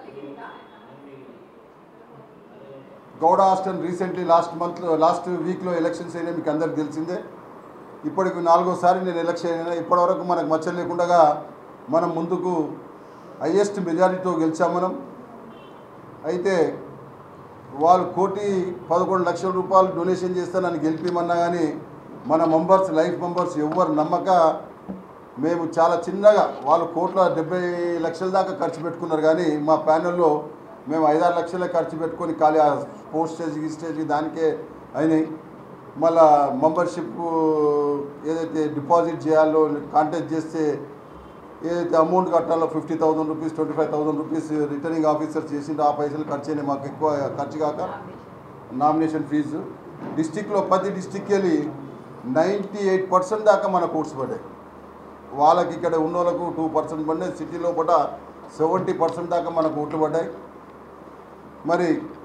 Gowda hostel recently last మంత్లో last వీక్లో elections అయినా మీకు అందరికి తెలిసిందే ఇప్పటికి నాలుగోసారి నేను ఎలక్షన్ అయినా ఇప్పటివరకు మనకు మచ్చ లేకుండా మనం ముందుకు హయ్యెస్ట్ మెజారిటీతో గెలిచాం మనం అయితే వాళ్ళు కోటి పదకొండు లక్షల రూపాయలు డొనేషన్ చేస్తే నన్ను గెలిపిమన్నా కానీ మన మెంబర్స్ లైఫ్ మెంబర్స్ ఎవ్వరు నమ్మక మేము చాలా చిన్నగా వాళ్ళు కోట్ల డెబ్బై లక్షల దాకా ఖర్చు పెట్టుకున్నారు కానీ మా ప్యానెల్లో మేము ఐదారు లక్షలే ఖర్చు పెట్టుకొని ఖాళీ ఆ స్పోర్ట్స్ స్టేజ్ ఈ స్టేజ్ దానికే అయినాయి మళ్ళా మెంబర్షిప్ ఏదైతే డిపాజిట్ చేయాలో కాంటాక్ట్ చేస్తే ఏదైతే అమౌంట్ కట్టాలో fifty thousand rupees twenty five thousand rupees returning officer చేసిండు ఆ పైసలు ఖర్చు అయినాయి మాకు ఎక్కువ ఖర్చు కాక నామినేషన్ ఫీజు డిస్టిక్లో ప్రతి డిస్టిక్కి వెళ్ళి నైంటీ ఎయిట్ పర్సెంట్ దాకా మన కోర్స్ పడ్డాయి వాళ్ళకి ఇక్కడ ఉన్న వాళ్ళకు టూ పర్సెంట్ పడినాయి సిటీలో పూట సెవెంటీ పర్సెంట్ దాకా మనకు ఓట్లు పడ్డాయి మరి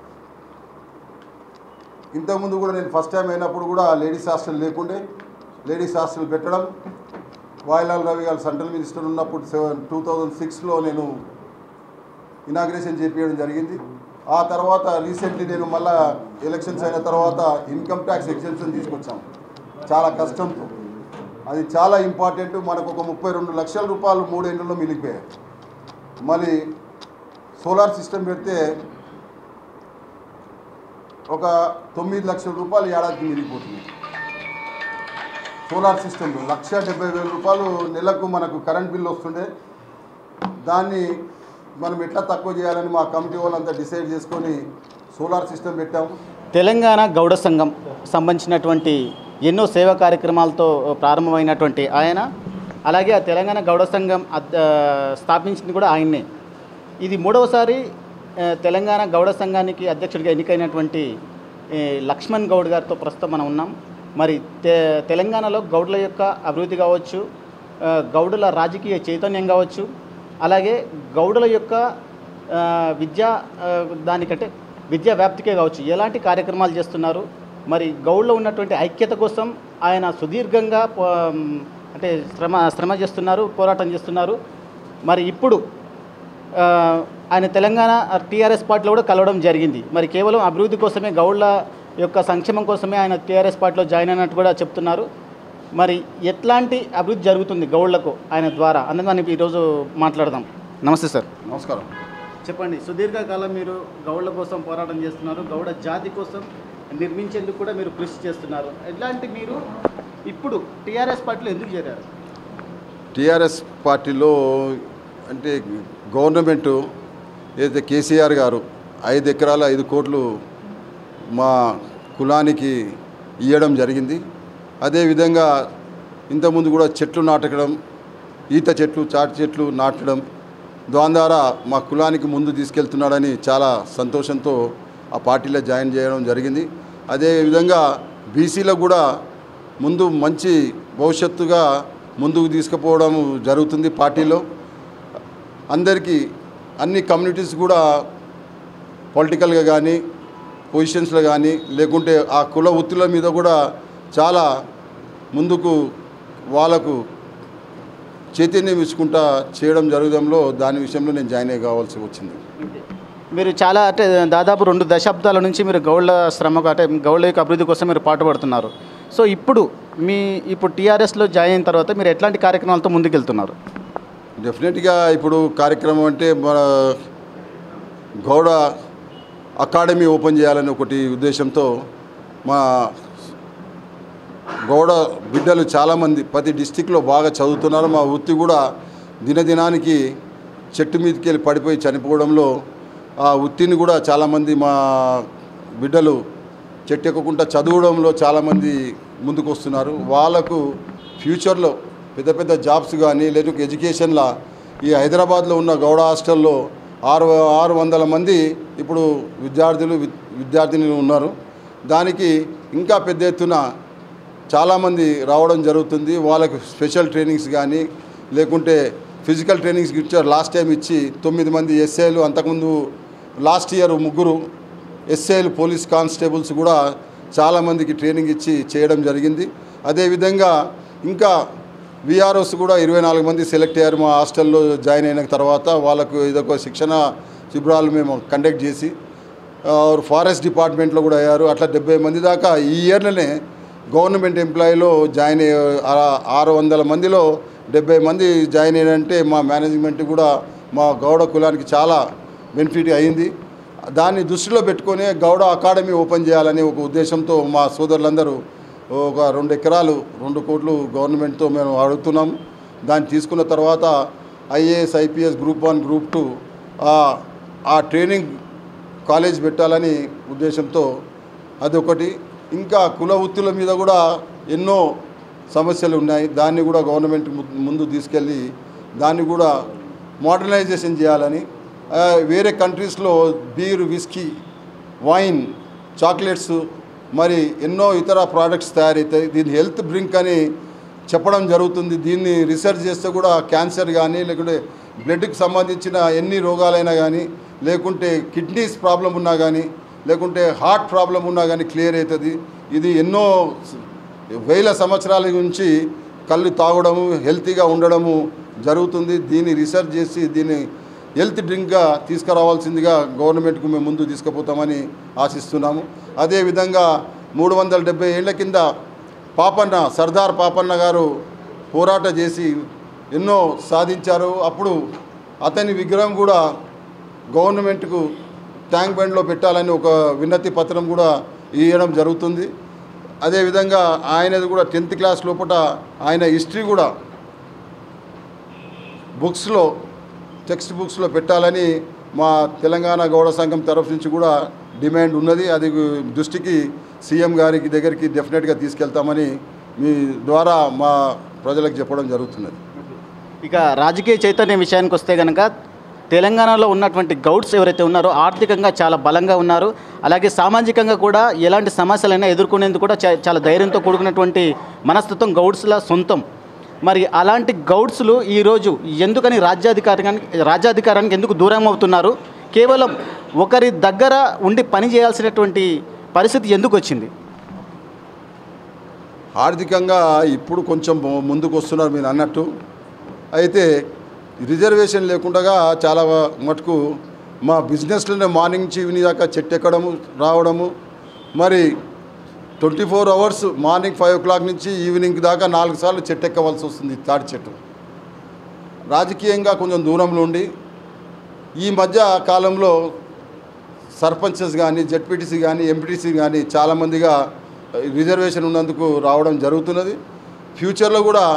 ఇంతకుముందు కూడా నేను ఫస్ట్ టైం అయినప్పుడు కూడా లేడీస్ హాస్టల్ లేకుండే లేడీస్ హాస్టల్ పెట్టడం వాయిలాల్ రవి గారు సెంట్రల్ మినిస్టర్ ఉన్నప్పుడు సెవెన్ టూ థౌజండ్ సిక్స్లో నేను ఇనాగ్రేషన్ చేపించడం జరిగింది ఆ తర్వాత రీసెంట్లీ నేను మళ్ళా ఎలక్షన్స్ అయిన తర్వాత ఇన్కమ్ ట్యాక్స్ ఎగ్జెంప్షన్ తీసుకొచ్చాం చాలా కష్టంతో అది చాలా ఇంపార్టెంట్ మనకు ఒక ముప్పై రెండు లక్షల రూపాయలు మూడేళ్లలో మిగిలిపోయాయి మళ్ళీ సోలార్ సిస్టమ్ పెడితే ఒక తొమ్మిది లక్షల రూపాయలు ఏడాదికి మిగిలిపోతుంది సోలార్ సిస్టమ్ లక్ష డెబ్బై వేల రూపాయలు నెలకు మనకు కరెంట్ బిల్ వస్తుండే దాన్ని మనం ఎట్లా తక్కువ చేయాలని మా కమిటీ వాళ్ళంతా డిసైడ్ చేసుకొని సోలార్ సిస్టమ్ పెట్టాము తెలంగాణ గౌడ సంఘం సంబంధించినటువంటి ఎన్నో సేవా కార్యక్రమాలతో ప్రారంభమైనటువంటి ఆయన అలాగే ఆ తెలంగాణ గౌడ సంఘం అద్- ఆ, స్థాపించింది కూడా ఆయన్నే ఇది మూడవసారి ఆ, తెలంగాణ గౌడ సంఘానికి అధ్యక్షుడిగా ఎన్నికైనటువంటి ఏ, లక్ష్మణ్ గౌడ్ గారితో ప్రస్తుతం మనం ఉన్నాం మరి తె తెలంగాణలో గౌడుల యొక్క అభివృద్ధి కావచ్చు ఆ, గౌడుల రాజకీయ చైతన్యం కావచ్చు అలాగే గౌడుల యొక్క ఆ, విద్యా ఆ, దానికంటే విద్యా వ్యాప్తికే కావచ్చు ఎలాంటి కార్యక్రమాలు చేస్తున్నారు మరి గౌడ్లో ఉన్నటువంటి ఐక్యత కోసం ఆయన సుదీర్ఘంగా పో- అంటే శ్రమ శ్రమ చేస్తున్నారు పోరాటం చేస్తున్నారు మరి ఇప్పుడు ఆ, ఆయన తెలంగాణ టీఆర్ఎస్ పార్టీలో కూడా కలవడం జరిగింది మరి కేవలం అభివృద్ధి కోసమే గౌడ్ల యొక్క సంక్షేమం కోసమే ఆయన టీఆర్ఎస్ పార్టీలో జాయిన్ అయినట్టు కూడా చెప్తున్నారు మరి ఎట్లాంటి అభివృద్ధి జరుగుతుంది గౌడ్లకు ఆయన ద్వారా అందుకని ఈరోజు మాట్లాడదాం నమస్తే సార్ నమస్కారం చెప్పండి సుదీర్ఘకాలం మీరు గౌడ్ల కోసం పోరాటం చేస్తున్నారు గౌడ జాతి కోసం నిర్మించేందుకు కూడా మీరు కృషి చేస్తున్నారు ఎట్లాంటి మీరు ఇప్పుడు టీఆర్ఎస్ పార్టీలో ఎందుకు చేరారు టీఆర్ఎస్ పార్టీలో అంటే గవర్నమెంటు ఏదైతే కేసీఆర్ గారు ఐదు ఎకరాల ఐదు కోట్లు మా కులానికి ఇవ్వడం జరిగింది అదేవిధంగా ఇంతకుముందు కూడా చెట్లు నాటకడం ఈత చెట్లు చాటి చెట్లు నాటడం దాని ద్వారా మా కులానికి ముందు తీసుకెళ్తున్నాడని చాలా సంతోషంతో ఆ పార్టీలో జాయిన్ చేయడం జరిగింది అదేవిధంగా బీసీలకు కూడా ముందు మంచి భవిష్యత్తుగా ముందుకు తీసుకుపోవడం జరుగుతుంది పార్టీలో అందరికీ అన్ని కమ్యూనిటీస్ కూడా పొలిటికల్గా కానీ పొజిషన్స్లో కానీ లేకుంటే ఆ కుల వృత్తుల మీద కూడా చాలా ముందుకు వాళ్ళకు చైతన్యం ఇచ్చుకుంటా చేయడం జరగడంలో దాని విషయంలో నేను జాయిన్ అయ్యి కావాల్సి వచ్చింది మీరు చాలా అంటే దాదాపు రెండు దశాబ్దాల నుంచి మీరు గౌళ్ళ శ్రమకు అంటే గౌళ్ళ యొక్క అభివృద్ధి కోసం మీరు పాటుపడుతున్నారు సో ఇప్పుడు మీ ఇప్పుడు టీఆర్ఎస్లో జాయిన్ అయిన తర్వాత మీరు ఎట్లాంటి కార్యక్రమాలతో ముందుకెళ్తున్నారు డెఫినెట్గా ఇప్పుడు కార్యక్రమం అంటే మన గౌడ అకాడమీ ఓపెన్ చేయాలని ఒకటి ఉద్దేశంతో మా గౌడ బిడ్డలు చాలామంది ప్రతి డిస్టిక్లో బాగా చదువుతున్నారు మా వృత్తి కూడా దినదినానికి చెట్టు మీదకి వెళ్ళి పడిపోయి చనిపోవడంలో ఆ వృత్తిని కూడా చాలామంది మా బిడ్డలు చెట్టు ఎక్కకుండా చదవడంలో చాలామంది ముందుకు వస్తున్నారు వాళ్ళకు ఫ్యూచర్లో పెద్ద పెద్ద జాబ్స్ కానీ లేకపోతే ఎడ్యుకేషన్లో ఈ హైదరాబాద్లో ఉన్న గౌడ హాస్టల్లో ఆరు ఆరు వందల మంది ఇప్పుడు విద్యార్థులు విద్- విద్యార్థినులు ఉన్నారు దానికి ఇంకా పెద్ద ఎత్తున చాలామంది రావడం జరుగుతుంది వాళ్ళకు స్పెషల్ ట్రైనింగ్స్ కానీ లేకుంటే ఫిజికల్ ట్రైనింగ్స్ ఇచ్చారు లాస్ట్ టైం ఇచ్చి తొమ్మిది మంది ఎస్ఐలు అంతకుముందు లాస్ట్ ఇయర్ ముగ్గురు ఎస్ఐలు పోలీస్ కానిస్టేబుల్స్ కూడా చాలామందికి ట్రైనింగ్ ఇచ్చి చేయడం జరిగింది అదేవిధంగా ఇంకా విఆర్ఓస్ కూడా ఇరవై నాలుగు మంది సెలెక్ట్ అయ్యారు మా హాస్టల్లో జాయిన్ అయిన తర్వాత వాళ్ళకు ఇదొక శిక్షణ శిబిరాలు మేము కండక్ట్ చేసి ఆర్ ఫారెస్ట్ డిపార్ట్మెంట్లో కూడా అయ్యారు అట్లా డెబ్బై మంది దాకా ఈ ఇయర్లోనే గవర్నమెంట్ ఎంప్లాయీలో జాయిన్ అయ్యే ఆ- ఆరు వందల మందిలో డెబ్బై మంది జాయిన్ అయ్యారంటే మా మేనేజ్మెంట్ కూడా మా గౌడ కులానికి చాలా బెనిఫిట్ అయింది దాన్ని దృష్టిలో పెట్టుకొని గౌడ అకాడమీ ఓపెన్ చేయాలని ఒక ఉద్దేశంతో మా సోదరులందరూ ఒక రెండు ఎకరాలు రెండు కోట్లు గవర్నమెంట్తో మేము అడుగుతున్నాము దాన్ని తీసుకున్న తర్వాత IAS IPS group one group two ఆ ట్రైనింగ్ కాలేజ్ పెట్టాలని ఉద్దేశంతో అదొకటి ఇంకా కుల వృత్తుల మీద కూడా ఎన్నో సమస్యలు ఉన్నాయి దాన్ని కూడా గవర్నమెంట్ ము- ముందు తీసుకెళ్ళి దాన్ని కూడా మోడర్నైజేషన్ చేయాలని ఆ, వేరే కంట్రీస్లో బీర్ విస్కీ వైన్ చాక్లెట్స్ మరి ఎన్నో ఇతర ప్రోడక్ట్స్ తయారవుతాయి దీన్ని హెల్త్ డ్రింక్ అని చెప్పడం జరుగుతుంది దీన్ని రీసెర్చ్ చేస్తే కూడా క్యాన్సర్ కానీ లేకుంటే బ్లడ్కి సంబంధించిన ఎన్ని రోగాలైనా కానీ లేకుంటే కిడ్నీస్ ప్రాబ్లం ఉన్నా కానీ లేకుంటే హార్ట్ ప్రాబ్లం ఉన్నా కానీ క్లియర్ అవుతుంది ఇది ఎన్నో వేల సంవత్సరాల నుంచి కళ్ళు తాగడము హెల్తీగా ఉండడము జరుగుతుంది దీన్ని రీసెర్చ్ చేసి దీన్ని హెల్త్ డ్రింక్గా తీసుకురావాల్సిందిగా గవర్నమెంట్కు మేము ముందు తీసుకుపోతామని ఆశిస్తున్నాము అదేవిధంగా మూడు వందల డెబ్బై ఏళ్ల కింద పాపన్న సర్దార్ పాపన్న గారు పోరాట చేసి ఎన్నో సాధించారు అప్పుడు అతని విగ్రహం కూడా గవర్నమెంట్కు ట్యాంక్ బండ్లో పెట్టాలని ఒక వినతి పత్రం కూడా ఇవ్వడం జరుగుతుంది అదేవిధంగా ఆయనది కూడా టెన్త్ క్లాస్ లోపల ఆయన హిస్టరీ కూడా బుక్స్లో టెక్స్ట్ బుక్స్లో పెట్టాలని మా తెలంగాణ గౌడ సంఘం తరఫు నుంచి కూడా డిమాండ్ ఉన్నది అది దృష్టికి సీఎం గారికి దగ్గరికి డెఫినెట్గా తీసుకెళ్తామని మీ ద్వారా మా ప్రజలకు చెప్పడం జరుగుతున్నది ఇక రాజకీయ చైతన్యం విషయానికి వస్తే కనుక తెలంగాణలో ఉన్నటువంటి గౌడ్స్ ఎవరైతే ఉన్నారో ఆర్థికంగా చాలా బలంగా ఉన్నారు అలాగే సామాజికంగా కూడా ఎలాంటి సమస్యలైనా ఎదుర్కొనేందుకు కూడా చా- చాలా ధైర్యంతో కూడుకున్నటువంటి మనస్తత్వం గౌడ్స్ల సొంతం మరి అలాంటి గౌడ్స్లు ఈరోజు ఎందుకని రాజ్యాధికారానికి రాజ్యాధికారానికి ఎందుకు దూరం అవుతున్నారు కేవలం ఒకరి దగ్గర ఉండి పని చేయాల్సినటువంటి పరిస్థితి ఎందుకు వచ్చింది ఆర్థికంగా ఇప్పుడు కొంచెం ముందుకు వస్తున్నారు మీరు అన్నట్టు అయితే రిజర్వేషన్ లేకుండా చాలా మటుకు మా బిజినెస్లోనే మార్నింగ్ నుంచి ఈవినింగ్ దాకా చెట్టు ఎక్కడము రావడము మరి twenty four hours morning five o'clock నుంచి ఈవినింగ్ దాకా నాలుగు సార్లు చెట్టు ఎక్కవలసి వస్తుంది తాటి చెట్టు రాజకీయంగా కొంచెం దూరంలో ఉండి ఈ మధ్య కాలంలో సర్పంచెస్ కానీ జెడ్పీటీసీ కానీ ఎంపీటీసీ కానీ చాలామందిగా రిజర్వేషన్ ఉన్నందుకు రావడం జరుగుతున్నది ఫ్యూచర్లో కూడా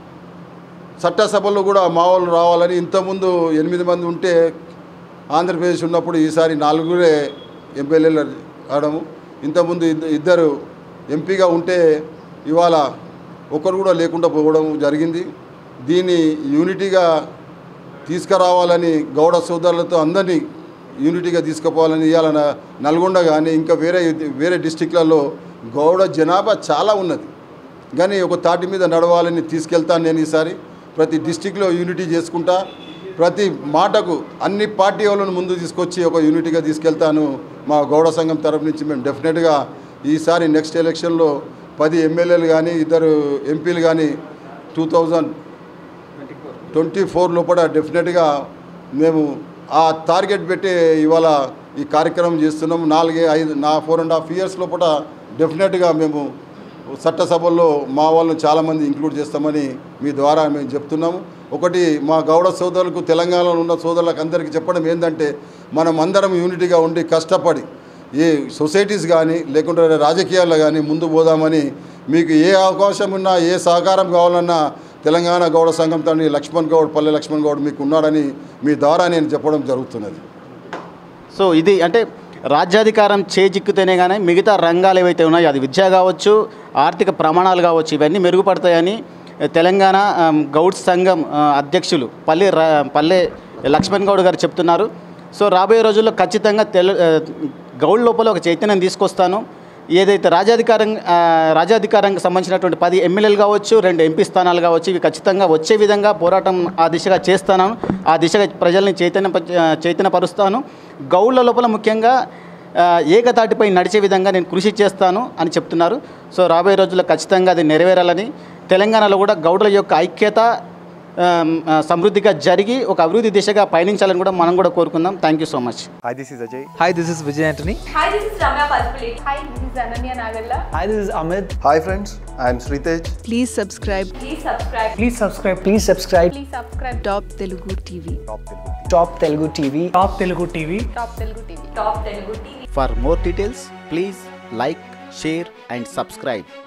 చట్టసభల్లో కూడా మా వాళ్ళు రావాలని ఇంతకుముందు ఎనిమిది మంది ఉంటే ఆంధ్రప్రదేశ్ ఉన్నప్పుడు ఈసారి నాలుగురే ఎమ్మెల్యేలు రావడము ఇంతకుముందు ఇద్ద- ఇద్దరు ఎంపీగా ఉంటే ఇవాళ ఒకరు కూడా లేకుండా పోవడం జరిగింది దీన్ని యూనిటీగా తీసుకురావాలని గౌడ సోదరులతో అందరినీ యూనిటీగా తీసుకుపోవాలని ఇవాళ న- నల్గొండ కానీ ఇంకా వేరే వేరే డిస్టిక్లలో గౌడ జనాభా చాలా ఉన్నది కానీ ఒక తాటి మీద నడవాలని తీసుకెళ్తాను నేను ఈసారి ప్రతి డిస్టిక్లో యూనిటీ చేసుకుంటా ప్రతి మాటకు అన్ని పార్టీ వాళ్ళను ముందు తీసుకొచ్చి ఒక యూనిటీగా తీసుకెళ్తాను మా గౌడ సంఘం తరపు నుంచి మేము డెఫినెట్గా ఈసారి నెక్స్ట్ ఎలక్షన్లో పది ఎమ్మెల్యేలు కానీ ఇద్దరు ఎంపీలు కానీ టూ థౌజండ్ ట్వంటీ ఫోర్ లోపల డెఫినెట్గా మేము ఆ టార్గెట్ పెట్టి ఇవాళ ఈ కార్యక్రమం చేస్తున్నాం నాలుగే ఐదు నా ఫోర్ అండ్ హాఫ్ ఇయర్స్ లోపల డెఫినెట్గా మేము చట్టసభల్లో మా వాళ్ళని చాలామంది ఇంక్లూడ్ చేస్తామని మీ ద్వారా మేము చెప్తున్నాము ఒకటి మా గౌడ సోదరులకు తెలంగాణలో ఉన్న సోదరులకు అందరికీ చెప్పడం ఏంటంటే మనం అందరం యూనిటీగా ఉండి కష్టపడి ఏ సొసైటీస్ కానీ లేకుంటే రాజకీయాల్లో కానీ ముందు పోదామని మీకు ఏ అవకాశం ఉన్నా ఏ సహకారం కావాలన్నా తెలంగాణ గౌడ సంఘం తండ్రి లక్ష్మణ్ గౌడ్ పల్లె లక్ష్మణ్ గౌడ్ మీకు ఉన్నాడని మీ ద్వారా నేను చెప్పడం జరుగుతున్నది సో ఇది అంటే రాజ్యాధికారం చేజిక్కితేనే కానీ మిగతా రంగాలు ఏవైతే ఉన్నాయో అది విద్య కావచ్చు ఆర్థిక ప్రమాణాలు కావచ్చు ఇవన్నీ మెరుగుపడతాయని తెలంగాణ ఆమ్, గౌడ్ సంఘం ఆ, అధ్యక్షులు పల్లె రా- పల్లె లక్ష్మణ్ గౌడ్ గారు చెప్తున్నారు సో రాబోయే రోజుల్లో ఖచ్చితంగా తెల ఆ, గౌడ్ లోపల ఒక చైతన్యం తీసుకొస్తాను ఏదైతే రాజాధికారం ఆ, రాజాధికారానికి సంబంధించినటువంటి పది ఎమ్మెల్యేలు కావచ్చు రెండు ఎంపీ స్థానాలు కావచ్చు ఇవి ఖచ్చితంగా వచ్చే విధంగా పోరాటం ఆ దిశగా చేస్తాను ఆ దిశగా ప్రజల్ని చైతన్య చైతన్యపరుస్తాను గౌళ్ళ లోపల ముఖ్యంగా ఆ, ఏకతాటిపై నడిచే విధంగా నేను కృషి చేస్తాను అని చెప్తున్నారు సో రాబోయే రోజుల్లో ఖచ్చితంగా అది నెరవేరాలని తెలంగాణలో కూడా గౌడుల యొక్క ఐక్యత ఆమ్, ఆ, సమృద్ధిగా జరిగి ఒక అభివృద్ధి దిశగా పయనించాలని కూడా మనం కూడా కోరుకుందాం thank you so much Hi, this is Ajay. Hi, this is Vijay Antony. Hi, this is Ramya Palpulate. Hi, this is Ananya Nagalla. Hi, this is Amit. Hi, friends. I am Sritej. Please subscribe Please subscribe. Please subscribe. Please subscribe. Please subscribe Top Telugu TV. Top Telugu TV. Top Telugu TV. Top Telugu TV. Top Telugu TV. For more details please like share and subscribe